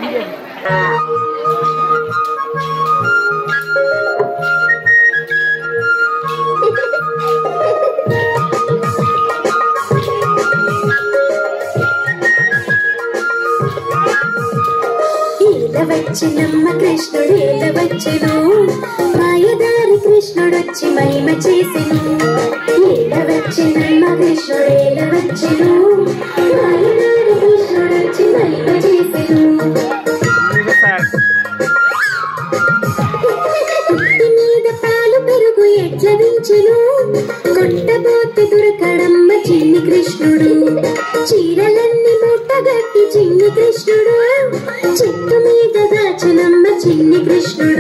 ఈల వచ్చినమ్మ కృష్ణుడు ఈల వచ్చెను మాయదారి కృష్ణుడొచ్చి మహిమ చేసెను ఈల వచ్చినమ్మ కృష్ణుడు ఈల వచ్చెను మాయదారి కృష్ణుడొచ్చి మహిమ చేసెను పుట్టి మీద పాలు పెరుగు ఎట్ల వించెను కొట్టబోతే దొరకడమ్మ చిన్ని కృష్ణుడు చీరలన్నీ మూటగట్టి చిన్ని కృష్ణుడు చెట్టు మీద దాచనమ్మ చిన్ని కృష్ణుడు